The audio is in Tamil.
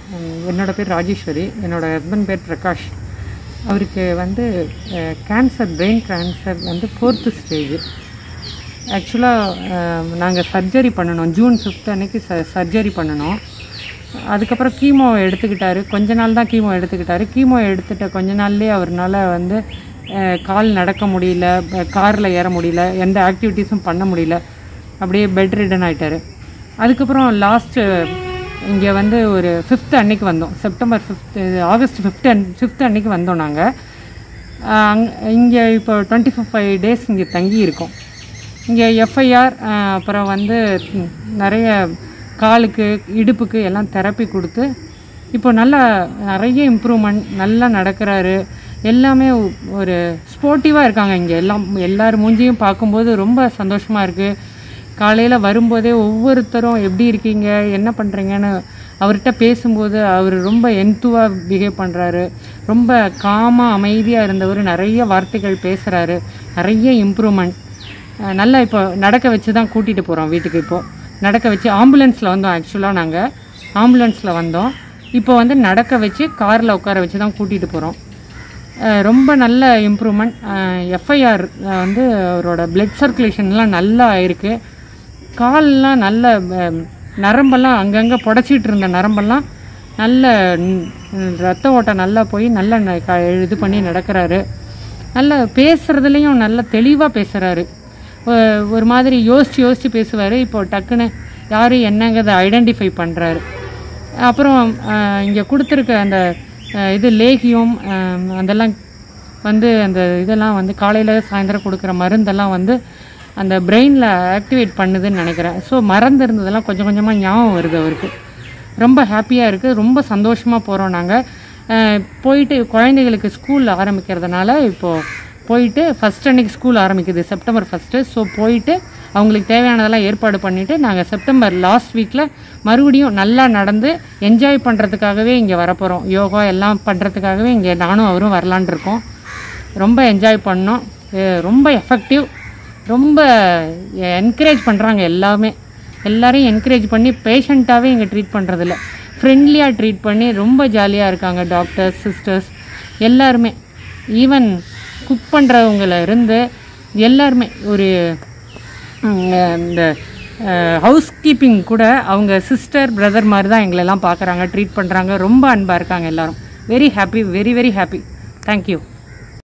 உம், என்னோட பேர் ராஜேஸ்வரி என்னோட ஹஸ்பண்ட் பேர் பிரகாஷ் அவருக்கு வந்து கேன்சர் பிரெயின் கேன்சர் வந்து ஃபோர்த்து ஸ்டேஜ் ஆக்சுவலாக நாங்கள் சர்ஜரி பண்ணணும் ஜூன் ஃபிஃப்த் அன்னைக்கு ச சர்ஜரி பண்ணணும் அதுக்கப்புறம் கீமோ எடுத்துக்கிட்டாரு கொஞ்ச நாள் தான் கீமோ எடுத்துக்கிட்டாரு கீமோ எடுத்துட்ட கொஞ்ச நாள்லேயே அவர்னால வந்து அஹ், கால் நடக்க முடியல காரில் ஏற முடியல எந்த ஆக்டிவிட்டீஸும் பண்ண முடியல அப்படியே பெட் ரிடன் ஆயிட்டாரு அதுக்கப்புறம் லாஸ்ட்டு இங்கே வந்து ஒரு ஃபிஃப்த் அன்னைக்கு வந்தோம் செப்டம்பர் ஃபிஃப்த்து ஆகஸ்ட் ஃபிஃப்த் அன் ஃபிஃப்த் அன்னைக்கு வந்தோம் நாங்கள் அங் இங்கே இப்போ டுவெண்ட்டி ஃபைவ் டேஸ் இங்கே தங்கி இருக்கோம் இங்கே எஃப்ஐஆர் அப்புறம் வந்து ம், நிறைய காலுக்கு இடுப்புக்கு எல்லாம் தெரப்பி கொடுத்து இப்போ நல்லா நிறைய இம்ப்ரூவ்மெண்ட் நல்லா நடக்கிறாரு எல்லாமே ஒ- ஒரு ஸ்போர்ட்டிவாக இருக்காங்க இங்கே எல்லாம் எல்லார் மூஞ்சியும் பார்க்கும்போது ரொம்ப சந்தோஷமாக இருக்குது காலையில் வரும்போதே ஒவ்வொருத்தரும் எப்படி இருக்கீங்க என்ன பண்ணுறீங்கன்னு அவர்கிட்ட பேசும்போது அவர் ரொம்ப என்துவாக பிஹேவ் பண்ணுறாரு ரொம்ப காமாக அமைதியாக இருந்தவர் நிறைய வார்த்தைகள் பேசுகிறாரு நிறைய இம்ப்ரூவ்மெண்ட் நல்லா இப்போ நடக்க வச்சு தான் கூட்டிகிட்டு போகிறோம் வீட்டுக்கு இப்போது நடக்க வச்சு ஆம்புலன்ஸில் வந்தோம் ஆக்சுவலாக நாங்கள் ஆம்புலன்ஸில் வந்தோம் இப்போ வந்து நடக்க வச்சு காரில் உட்கார வச்சு தான் கூட்டிகிட்டு போகிறோம் அஹ் ரொம்ப நல்ல இம்ப்ரூவ்மெண்ட் எஃப்ஐஆர் வந்து அவரோட பிளட் சர்க்குலேஷன்லாம் நல்லா ஆயிருக்கு கால்லாம் நல்ல அஹ், நரம்பெல்லாம் அங்கங்கே புடச்சிட்டு இருந்த நரம்பெல்லாம் நல்ல ம், ரத்த ஓட்டம் நல்லா போய் நல்லா ந- க- இது பண்ணி நடக்கிறாரு நல்ல பேசுகிறதுலேயும் நல்ல தெளிவாக பேசுகிறாரு ஒரு மாதிரி யோசித்து யோசித்து பேசுவார் இப்போ டக்குன்னு யார் என்னங்கிறத ஐடென்டிஃபை பண்ணுறாரு அப்புறம் இங்கே கொடுத்துருக்க அந்த அஹ், இது லேகியம் அஹ், அதெல்லாம் வந்து அந்த இதெல்லாம் வந்து காலையில் சாயந்தரம் கொடுக்குற மருந்தெல்லாம் வந்து அந்த பிரெயினில் ஆக்டிவேட் பண்ணுதுன்னு நினைக்கிறேன் ஸோ மறந்து இருந்ததெல்லாம் கொஞ்சம் கொஞ்சமாக ஞாபகம் வருது அவருக்கு ரொம்ப ஹாப்பியாக இருக்குது ரொம்ப சந்தோஷமாக போகிறோம் நாங்கள் போயிட்டு குழந்தைகளுக்கு ஸ்கூல் ஆரம்பிக்கிறதுனால இப்போது போயிட்டு ஃபஸ்ட் அன்னைக்கு ஸ்கூல் ஆரம்பிக்குது செப்டம்பர் ஃபஸ்ட்டு ஸோ போயிட்டு அவங்களுக்கு தேவையானதெல்லாம் ஏற்பாடு பண்ணிவிட்டு நாங்கள் செப்டம்பர் லாஸ்ட் வீக்கில் மறுபடியும் நல்லா நடந்து என்ஜாய் பண்ணுறதுக்காகவே இங்கே வரப்போகிறோம் யோகா எல்லாம் பண்ணுறதுக்காகவே இங்கே நானும் அவரும் வரலான் இருக்கோம் ரொம்ப என்ஜாய் பண்ணோம் அஹ் ரொம்ப எஃபெக்டிவ் ரொம்ப என்கரேஜ் பண்ணுறாங்க எல்லாமே எல்லாரையும் என்கரேஜ் பண்ணி பேஷண்ட்டாகவே இங்கே ட்ரீட் பண்ணுறதில்ல ஃப்ரெண்ட்லியாக ட்ரீட் பண்ணி ரொம்ப ஜாலியாக இருக்காங்க டாக்டர்ஸ் சிஸ்டர்ஸ் எல்லாருமே ஈவன் குக் பண்ணுறவங்கள இருந்து எல்லாருமே ஒரு ம், இந்த ஹவுஸ் கீப்பிங் கூட அவங்க சிஸ்டர் பிரதர் மாதிரி தான் எங்களெல்லாம் பார்க்குறாங்க ட்ரீட் பண்ணுறாங்க ரொம்ப அன்பாக இருக்காங்க எல்லாரும் very happy very very happy thank you